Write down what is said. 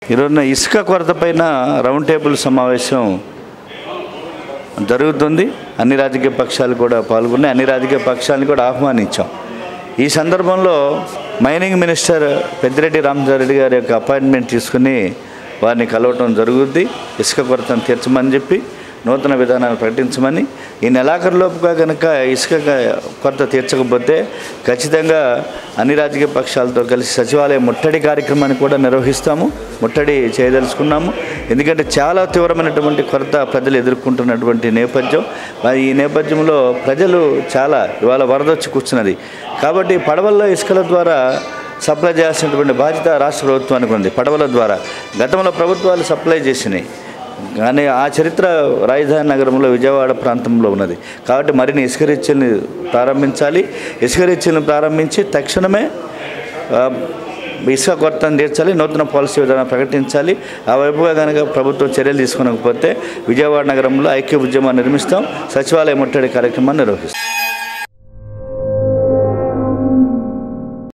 ఈరోజున ఇసుక కొరత పైన రౌండ్ టేబుల్ సమావేశం జరుగుతుంది అన్ని రాజకీయ పక్షాలు కూడా పాల్గొన్నాయి అన్ని రాజకీయ పక్షాలను కూడా ఆహ్వానించాం ఈ సందర్భంలో మైనింగ్ మినిస్టర్ పెద్దిరెడ్డి రామచంద్రెడ్డి గారి యొక్క అపాయింట్మెంట్ తీసుకుని వారిని కలవటం జరుగుద్ది ఇసుక కొరతను తీర్చమని చెప్పి నూతన విధానాన్ని ప్రకటించమని ఈ నెలాఖరులోపుగా కనుక ఇసుక కొరత తీర్చకపోతే ఖచ్చితంగా అన్ని రాజకీయ పక్షాలతో కలిసి సచివాలయ ముట్టడి కార్యక్రమాన్ని కూడా నిర్వహిస్తాము ముట్టడి చేయదలుచుకున్నాము ఎందుకంటే చాలా తీవ్రమైనటువంటి కొరత ప్రజలు ఎదుర్కొంటున్నటువంటి నేపథ్యం మరి ఈ నేపథ్యంలో ప్రజలు చాలా ఇవాళ వరద వచ్చి కూర్చున్నది కాబట్టి పడవల్లో ఇసుకల ద్వారా సప్లై చేయాల్సినటువంటి బాధ్యత రాష్ట్ర ప్రభుత్వానికి ఉంది పడవల ద్వారా గతంలో ప్రభుత్వాలు సప్లై చేసినాయి కానీ ఆ చరిత్ర రాజధాని నగరంలో విజయవాడ ప్రాంతంలో ఉన్నది కాబట్టి మరిన్ని ఇసుక రీచ్ని ప్రారంభించాలి ఇసుక రీచ్ని ప్రారంభించి తక్షణమే ఆ, ఇసుక కొరతను తీర్చాలి నూతన పాలసీ విధానం ప్రకటించాలి ఆ వైపుగా కనుక ప్రభుత్వం చర్యలు తీసుకోనకపోతే విజయవాడ నగరంలో ఐక్య ఉద్యమాన్ని నిర్మిస్తాం సచివాలయ ముట్టడి కార్యక్రమాన్ని నిర్వహిస్తాం